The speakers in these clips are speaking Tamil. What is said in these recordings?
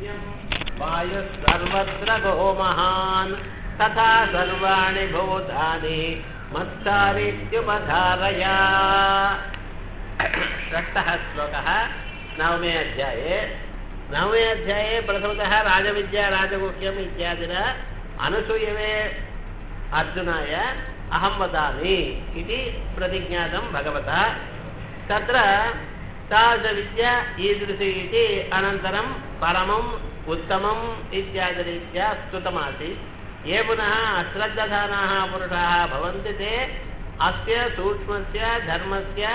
वायुः सर्वत्र गो महान् तथा सर्वाणि भूतानि मत्सारीत्युपधारया षष्ठः श्लोकः नवमे अध्याये नवमे अध्याये प्रथमतः राजविद्या राजगुह्यम् इत्यादिना अनुसूयवे अर्जुनाय अहं वदामि इति प्रतिज्ञातं भगवता तत्र तादृशविद्या ईदृशी इति अनन्तरं परमम् उत्तमम् इत्यादिरीत्या स्तुतमासीत् ये पुनः अश्रद्धधानाः पुरुषाः भवन्ति ते अस्य सूक्ष्मस्य धर्मस्य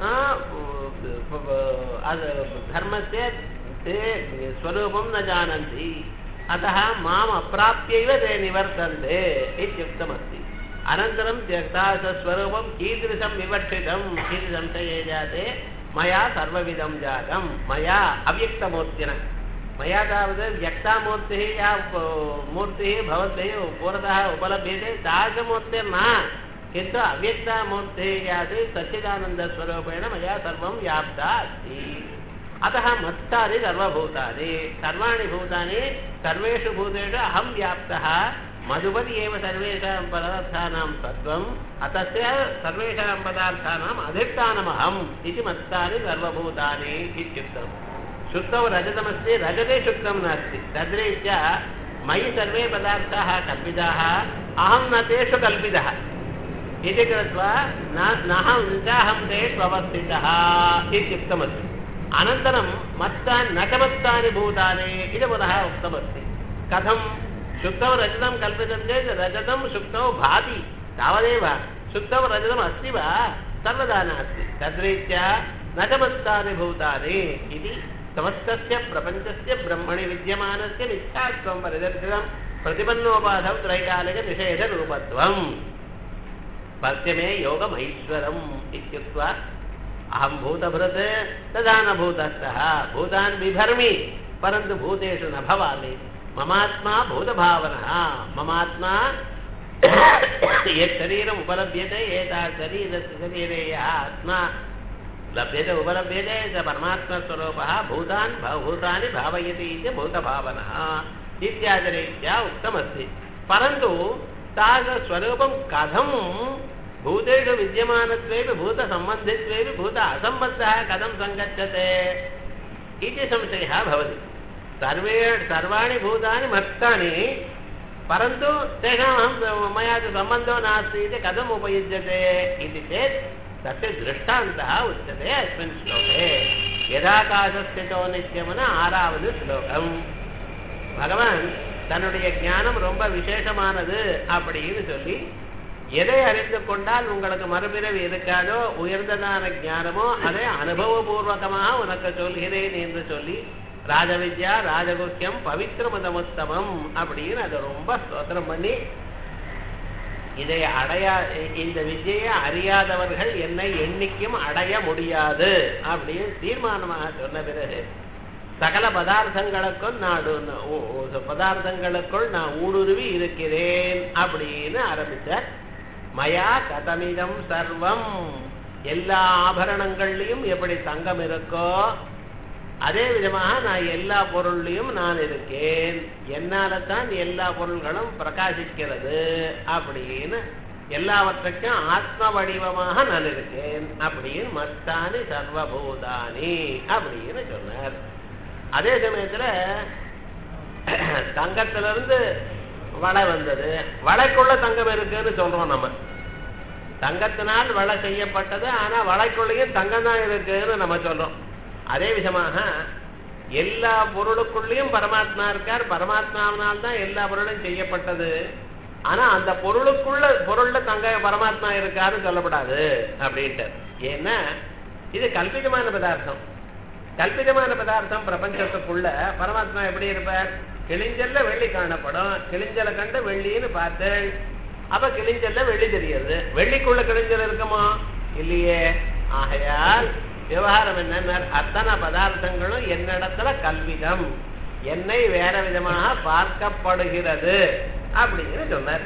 धर्मस्य ते स्वरूपं न जानन्ति अतः माम् अप्राप्यैव ते निवर्तन्ते इत्युक्तमस्ति अनन्तरं त्यक्तासस्वरूपं कीदृशं विवक्षितं इति संशये जाते मया सर्वविधं जातं मया अव्यक्तमूर्तिना मया तावत् व्यक्तामूर्तिः या मूर्तिः भवद्भिः पुरतः उपलभ्यते तादृशमूर्तिर्न किन्तु अव्यक्तामूर्तिः याति सच्चिदानन्दस्वरूपेण मया सर्वं व्याप्ता अस्ति अतः मत्तानि सर्वभूतानि सर्वाणि भूतानि सर्वेषु भूतेषु अहं व्याप्तः मधुपति एव सर्वेषां पदार्थानां तत्त्वम् अतस्य सर्वेषां पदार्थानाम् अधिष्ठानमहम् इति मत्तानि सर्वभूतानि इत्युक्तम् शुद्धौ रजतमस्ति रजते शुद्धं नास्ति तद्रीत्या मयि सर्वे पदार्थाः कल्पिताः अहं न तेषु कल्पितः इति कृत्वा नाहं चाहं तेषु अवस्थितः इत्युक्तमस्ति अनन्तरं मत्तानि न च मत्तानि भूतानि इति पुनः उक्तमस्ति कथं शुद्धौ रजतं कल्पितं चेत् रजतं शुद्धौ भाति तावदेव शुद्धौ रजतम् अस्ति वा सर्वदा नास्ति तद्रीत्या न च मत्तानि भूतानि इति समस्तस्य प्रपञ्चस्य ब्रह्मणि विद्यमानस्य मिथ्यात्वं परिदर्शितं प्रतिपन्नोपाधौ त्रैकालिकनिषेधरूपत्वम् पश्चिमे योगमैश्वरम् इत्युक्त्वा अहं भूतभृत् तदा न भूतस्थः भूतान् बिभर्मि परन्तु भूतेषु न भवामि ममात्मा भूतभावनः ममात्मा यत् शरीरम् उपलभ्यते एतात् शरीरस्य शरीरे यः आत्मा लभ्यते उपलभ्यते स परमात्मस्वरूपः भूतान् भूतानि भावयति इति भूतभावनः इत्यादिरीत्या उक्तमस्ति परन्तु तादृशस्वरूपं कथं भूतेषु विद्यमानत्वेपि भूतसम्बन्धित्वेपि भूत असम्बद्धः कथं सङ्गच्छते इति संशयः भवति सर्वे सर्वाणि भूतानि मत्तानि परन्तु तेषाम् मया च सम्बन्धो नास्ति इति कथम् उपयुज्यते इति चेत् तस्य दृष्टान्तः उच्यते अस्मिन् श्लोके यदाकाशस्थितो நித்தியம்னு ஆறாவது ஸ்லோகம் பகவான் தன்னுடைய ஞானம் ரொம்ப விசேஷமானது அப்படின்னு சொல்லி எதை அறிந்து கொண்டால் உங்களுக்கு மறுபிறவி இருக்காதோ உயர்ந்ததான ஞானமோ அதை அனுபவபூர்வகமாக உனக்கு சொல்கிறேன் என்று சொல்லி ராஜவித்யா ராஜகுக்கியம் பவித்திரமதமுத்தமம் அப்படின்னு அதை ரொம்ப ஸ்தோத்திரம் பண்ணி இதை அடையா இந்த விஜயை அறியாதவர்கள் என்னை என்னைக்கும் அடைய முடியாது அப்படின்னு தீர்மானமாக சொன்ன பிறகு சகல பதார்த்தங்களுக்கும் நாடு பதார்த்தங்களுக்குள் நான் ஊடுருவி இருக்கிறேன் அப்படின்னு ஆரம்பிச்சார் மயா கதமிதம் சர்வம் எல்லா ஆபரணங்கள்லையும் எப்படி தங்கம் இருக்கோ அதே விதமாக நான் எல்லா பொருள்லையும் நான் இருக்கேன் என்னால தான் எல்லா பொருள்களும் பிரகாசிக்கிறது அப்படின்னு எல்லாவற்றுக்கும் ஆத்ம வடிவமாக நான் இருக்கேன் அப்படின்னு மத்தானி சர்வபூதானி அப்படின்னு சொன்னார் அதே சமயத்துல தங்கத்திலிருந்து வளை வந்தது வளைக்குள்ள தங்கம் இருக்குன்னு சொல்றோம் நம்ம தங்கத்தினால் வளை செய்யப்பட்டது ஆனா வளைக்குள்ளேயும் தங்கம் தான் இருக்குன்னு நம்ம சொல்றோம் அதே விதமாக எல்லா பொருளுக்குள்ளேயும் பரமாத்மா இருக்கார் பரமாத்மாவினால் தான் எல்லா பொருளும் செய்யப்பட்டது ஆனா அந்த பொருளுக்குள்ள பொருள்ல தங்க பரமாத்மா இருக்காருன்னு சொல்லப்படாது அப்படின்ட்டு ஏன்னா இது கல்பிதமான பதார்த்தம் கல்பிதமான பதார்த்தம் பிரபஞ்சத்துக்குள்ள பரமாத்மா எப்படி இருப்பார் கிழிஞ்சல்ல வெள்ளி காணப்படும் கிழிஞ்சலை கண்டு வெள்ளின்னு பார்த்து அப்ப கிழிஞ்சல்ல வெள்ளி தெரியுது வெள்ளிக்குள்ள கிழிஞ்சல் இருக்குமோ இல்லையே ஆகையால் விவகாரம் என்ன அத்தனை பதார்த்தங்களும் என்னிடத்துல கல்விதம் என்னை வேற விதமாக பார்க்கப்படுகிறது அப்படின்னு சொன்னார்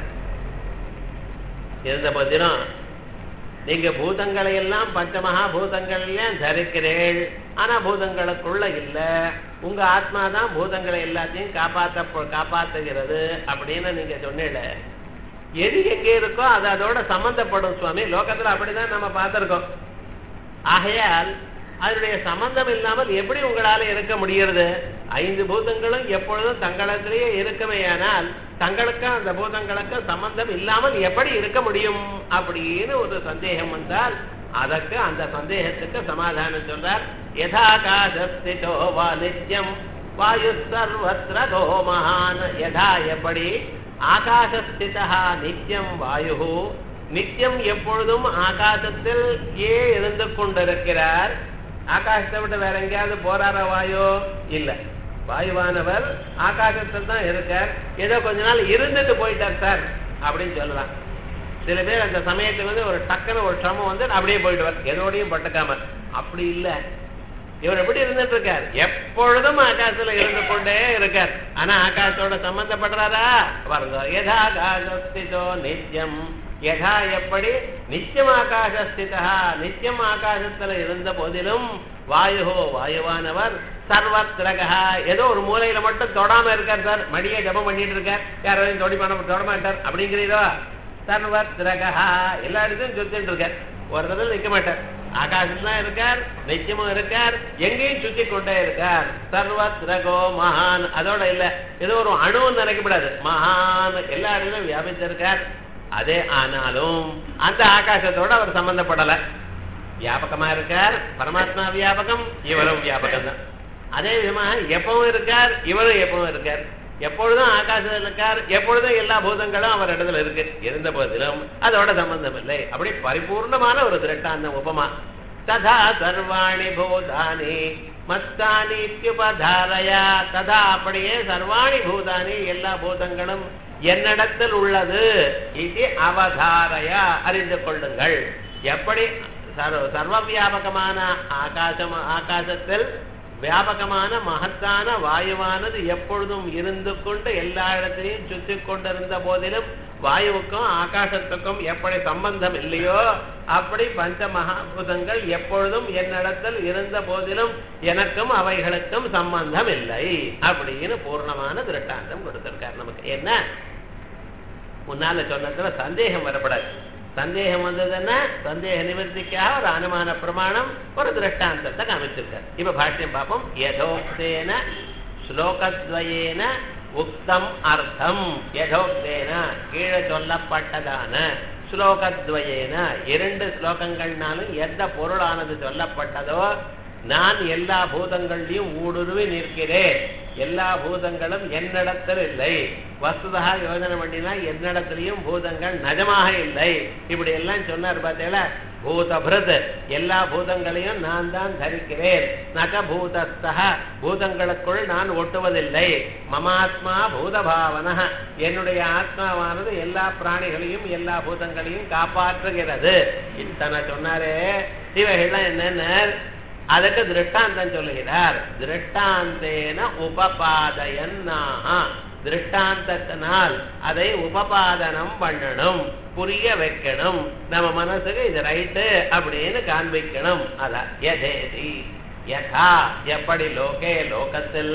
இருந்த போதிலும் நீங்க பூதங்களை எல்லாம் பஞ்சமகா பூதங்கள்ல தரிக்கிறேள் ஆனா பூதங்களுக்குள்ள இல்ல உங்க ஆத்மா தான் பூதங்களை எல்லாத்தையும் காப்பாத்த காப்பாத்துகிறது அப்படின்னு நீங்க சொன்னீங்க எது எங்க இருக்கோ அது அதோட சம்பந்தப்படும் சுவாமி லோகத்துல அப்படிதான் நம்ம பார்த்திருக்கோம் ஆகையால் அதனுடைய சம்பந்தம் இல்லாமல் எப்படி உங்களால இருக்க முடிகிறது ஐந்து பூதங்களும் எப்பொழுதும் தங்களிடத்திலேயே இருக்குமேயானால் தங்களுக்கும் அந்த பூதங்களுக்கும் சம்பந்தம் இல்லாமல் எப்படி இருக்க முடியும் அப்படின்னு ஒரு சந்தேகம் வந்தால் அதற்கு அந்த சந்தேகத்துக்கு சமாதானம் சொல்றார் யதாகாசஸ்திதோ வா நித்யம் வாயு சர்வத்ரதோ மகான் யதா எப்படி ஆகாசஸ்திதா நித்யம் வாயு நித்தியம் எப்பொழுதும் ஆகாசத்தில் ஏ இருந்து கொண்டிருக்கிறார் ஆகாசத்தை விட்டு வேற எங்கேயாவது போறாரா வாயு இல்ல வாயுவானவர் ஆகாசத்தில் தான் இருக்கார் ஏதோ கொஞ்ச நாள் இருந்துட்டு போயிட்டார் சார் அப்படின்னு சொல்லலாம் சில பேர் அந்த சமயத்துக்கு வந்து ஒரு டக்குன்னு ஒரு சிரமம் வந்து அப்படியே போயிடுவார் எதோடையும் பட்டுக்காம அப்படி இல்ல இவர் எப்படி இருந்துட்டு இருக்கார் எப்பொழுதும் ஆகாசத்துல இருந்து கொண்டே இருக்கார் ஆனா ஆகாசத்தோட சம்பந்தப்படுறாரா பாருங்க எதா ஆகாசஸ்திதோ நித்தியம் யதா எப்படி நித்தியம் ஆகாசஸ்திதா நித்தியம் ஆகாசத்துல இருந்த போதிலும் வாயுகோ வாயுவானவர் சர்வத்திரகா ஏதோ ஒரு மூலையில மட்டும் தொடாம இருக்கார் சார் மடியை ஜபம் பண்ணிட்டு இருக்கார் யாரையும் தொடி பண்ண தொட மாட்டார் அப்படிங்கிறீரோ சர்வத்திரகா எல்லா இடத்தையும் சுத்திட்டு இருக்கார் ஒரு இடத்துல நிக்க மாட்டார் ஆகாசம் தான் இருக்கார் நிச்சயமும் இருக்கார் எங்கேயும் சுத்தி கொண்டே இருக்கார் சர்வத்ரகோ மகான் அதோட இல்ல ஏதோ ஒரு அணுவும் நினைக்கப்படாது மகான் எல்லா இடத்துலயும் வியாபித்திருக்கார் அதே ஆனாலும் அந்த ஆகாசத்தோட அவர் சம்பந்தப்படல வியாபகமா இருக்கார் பரமாத்மா வியாபகம் இவரும் வியாபகம் தான் அதே விதமாக எப்பவும் இருக்கார் இவரும் எப்பவும் இருக்கார் எப்பொழுதும் ஆகாசத்தில் இருக்கார் எப்பொழுதும் எல்லா பூதங்களும் அவர் இடத்துல இருக்கு இருந்த போதிலும் அதோட சம்பந்தம் இல்லை அப்படி பரிபூர்ணமான ஒரு திரட்டாந்த உபமா ததா சர்வாணி பூதானி மஸ்தானி இத்யுபதாரயா ததா அப்படியே சர்வாணி பூதானி எல்லா பூதங்களும் என்னிடத்தில் உள்ளது இது அவதாரையா அறிந்து கொள்ளுங்கள் எப்படி சர்வ சர்வ வியாபகமான ஆகாசம் ஆகாசத்தில் வியாபகமான மகத்தான வாயுவானது எப்பொழுதும் இருந்து கொண்டு எல்லா இடத்திலையும் சுற்றி கொண்டிருந்த போதிலும் வாயுவுக்கும் ஆகாசத்துக்கும் எப்படி சம்பந்தம் இல்லையோ அப்படி பஞ்ச மகாபூதங்கள் எப்பொழுதும் என்னிடத்தில் இருந்த போதிலும் எனக்கும் அவைகளுக்கும் சம்பந்தம் இல்லை அப்படின்னு பூர்ணமான திருட்டாந்தம் கொடுத்திருக்கார் நமக்கு என்ன முன்னால சொன்னதுல சந்தேகம் வரப்படாது சந்தேகம் வந்ததுன்னா சந்தேக நிவர்த்திக்காக ஒரு அனுமான பிரமாணம் ஒரு திருஷ்டாந்தத்தை காமிச்சிருக்கார் இப்ப பாஷ்யம் பார்ப்போம் யதோக்தேன ஸ்லோகத்வயேன உக்தம் அர்த்தம் யதோக்தேன கீழே சொல்லப்பட்டதான ஸ்லோகத்வயேன இரண்டு ஸ்லோகங்கள்னாலும் எந்த பொருளானது சொல்லப்பட்டதோ நான் எல்லா பூதங்களையும் ஊடுருவி நிற்கிறேன் எல்லா பூதங்களும் என்னிடத்தில் இல்லை வஸ்துதா யோஜனை பண்ணினா என்னிடத்திலையும் பூதங்கள் நஜமாக இல்லை இப்படி எல்லாம் சொன்னார் பார்த்தீங்களா பூதபிரத் எல்லா பூதங்களையும் நான் தான் தரிக்கிறேன் நக பூதஸ்தக பூதங்களுக்குள் நான் ஒட்டுவதில்லை மமாத்மா பூதபாவன என்னுடைய ஆத்மாவானது எல்லா பிராணிகளையும் எல்லா பூதங்களையும் காப்பாற்றுகிறது இத்தனை சொன்னாரே இவைகள்லாம் என்னென்ன அதற்கு திருஷ்டாந்தம் சொல்லுகிறார் திருஷ்டாந்தேன உபபாதயன்னாக திருஷ்டாந்தத்தினால் அதை உபபாதனம் பண்ணணும் புரிய வைக்கணும் நம்ம மனசுக்கு இது ரைட்டு அப்படின்னு காண்பிக்கணும் அதான் எதேதி யதா எப்படி லோகே லோகத்தில்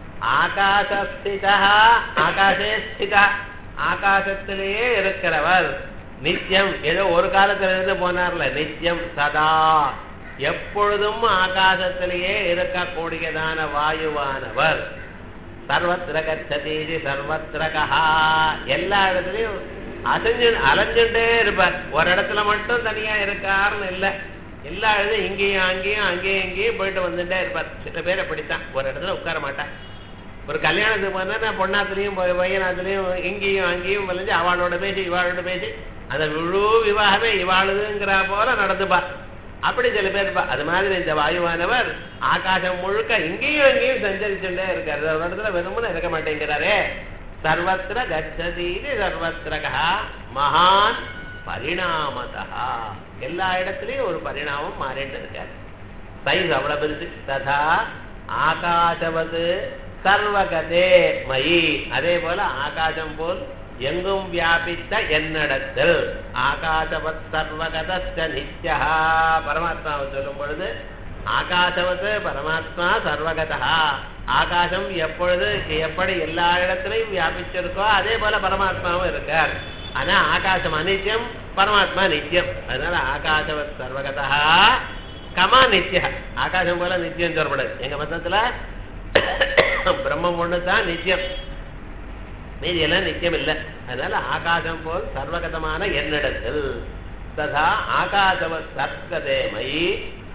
ஆகாசஸ்திதா ஆகாசே ஸ்திதா ஆகாசத்திலேயே இருக்கிறவர் நித்தியம் ஏதோ ஒரு காலத்துல இருந்து போனார்ல நித்தியம் சதா எப்பொழுதும் ஆகாசத்திலேயே இருக்கக்கூடியதான வாயுவானவர் சர்வத்திர கச்சதீதி சர்வத்திரகா எல்லா இடத்துலயும் அசைஞ்சு அலைஞ்சுட்டே இருப்பார் ஒரு இடத்துல மட்டும் தனியா இருக்காருன்னு இல்லை எல்லா இடத்துலையும் இங்கேயும் அங்கேயும் அங்கேயும் இங்கேயும் போயிட்டு வந்துட்டே இருப்பார் சில பேர் அப்படித்தான் ஒரு இடத்துல உட்கார மாட்டான் ஒரு கல்யாணத்துக்கு போனா நான் பொண்ணாத்துலயும் பையனாத்துலயும் இங்கேயும் அங்கேயும் விளைஞ்சு அவளோட பேசி இவாளோட பேசி அந்த முழு விவாகமே இவாளுதுங்கிற போல நடந்துப்பா அப்படி சில பேர் இருப்பா அது மாதிரி இந்த வாயுவானவர் ஆகாசம் முழுக்க இங்கேயும் அங்கேயும் சஞ்சரிச்சுட்டே இருக்காரு ஒரு இடத்துல வெறுமனே இருக்க மாட்டேங்கிறாரே சர்வத்திர கச்சதீதி சர்வத்திரகா மகான் பரிணாமதா எல்லா இடத்துலயும் ஒரு பரிணாமம் மாறிட்டு இருக்காரு சைஸ் அவ்வளவு பெருசு ததா ஆகாசவது சர்வகதே மயி அதே போல ஆகாசம் போல் எங்கும் வியாபித்த என்னிடத்தில் ஆகாசவத் சர்வகதஸ்த நித்யா பரமாத்மாவை சொல்லும் பொழுது ஆகாசவத்து பரமாத்மா சர்வகதா ஆகாசம் எப்பொழுது எப்படி எல்லா இடத்திலையும் வியாபிச்சிருக்கோ அதே போல பரமாத்மாவும் இருக்கார் ஆனா ஆகாசம் அனித்யம் பரமாத்மா நித்தியம் அதனால ஆகாசவத் சர்வகதா கமா நித்திய ஆகாசம் போல நித்தியம் சொல்லப்படாது எங்க மதத்துல பிரம்மம் ஒண்ணு தான் நித்தியம் மீதி எல்லாம் நித்தியம் இல்லை அதனால ஆகாசம் போல் சர்வகதமான என்னிடத்தில் ததா ஆகாசவத் சர்க்கதேமயி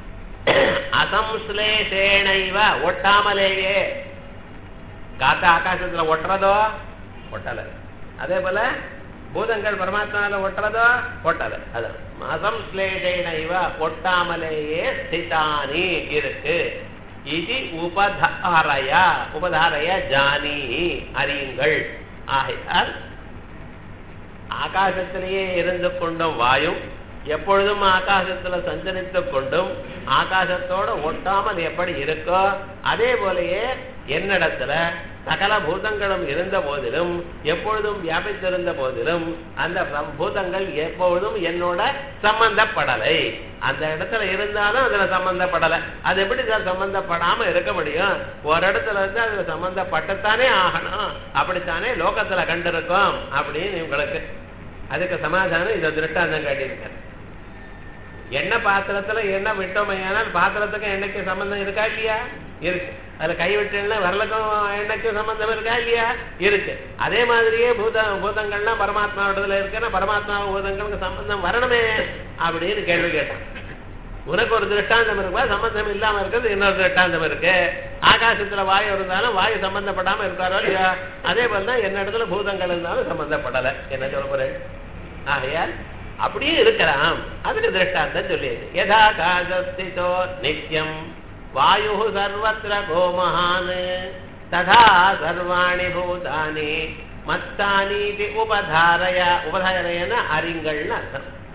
அசம்ஸ்லேஷேணைவ ஒட்டாமலேயே காத்த ஆகாசத்துல ஒட்டுறதோ ஒட்டல அதே போல பூதங்கள் பரமாத்மாவில ஒட்டுறதோ ஒட்டல அதான் அசம்ஸ்லேஷேணைவ ஒட்டாமலேயே ஸ்திதானி இருக்கு இது உபதாரய உபதாரய ஜானி அறியுங்கள் ஆகையால் ஆகாசத்திலேயே இருந்து கொண்டும் வாயும் எப்பொழுதும் ஆகாசத்துல சஞ்சரித்துக் கொண்டும் ஆகாசத்தோட ஒட்டாமல் எப்படி இருக்கோ அதே போலயே என்னிடத்துல சகல பூதங்களும் இருந்த போதிலும் எப்பொழுதும் வியாபித்திருந்த போதிலும் அந்த பூதங்கள் எப்பொழுதும் என்னோட சம்பந்தப்படலை அந்த இடத்துல இருந்தாலும் அதுல சம்பந்தப்படலை அது எப்படி சார் சம்பந்தப்படாம இருக்க முடியும் ஒரு இடத்துல இருந்து அதுல சம்பந்தப்பட்டுத்தானே ஆகணும் அப்படித்தானே லோகத்துல கண்டிருக்கோம் அப்படின்னு உங்களுக்கு அதுக்கு சமாதானம் இதை திருட்டாந்தம் காட்டியிருக்காரு எண்ணெய் பாத்திரத்துல எண்ணெய் விட்டோமையானால் பாத்திரத்துக்கு எண்ணெய்க்கு சம்பந்தம் இருக்கா இல்லையா இருக்கு அதுல கை விட்டேன்னா வரலுக்கும் எண்ணெய்க்கும் சம்பந்தம் இருக்கா இல்லையா இருக்கு அதே மாதிரியே பூத பூதங்கள்லாம் பரமாத்மாவோடதுல இருக்குன்னா பரமாத்மா பூதங்களுக்கு சம்பந்தம் வரணுமே அப்படின்னு கேள்வி கேட்டான் உனக்கு ஒரு திருஷ்டாந்தம் இருக்கா சம்பந்தம் இல்லாம இருக்கிறது இன்னொரு திருஷ்டாந்தம் இருக்கு ஆகாசத்துல வாயு இருந்தாலும் வாயு சம்பந்தப்படாம இருக்காரோ இல்லையா அதே போலதான் என்ன இடத்துல பூதங்கள் இருந்தாலும் சம்பந்தப்படலை என்ன சொல்ல போறேன் ஆகையால் அப்படியே இருக்கலாம் அதுக்கு திருஷ்டாந்தம் சொல்லியது யதா காசஸ்திதோ நித்யம் வாயு சர்வத்திர கோமஹான் ததா சர்வாணி பூதானி மத்தானி உபதாரய உபதாரயன அறிங்கள்னு அர்த்தம்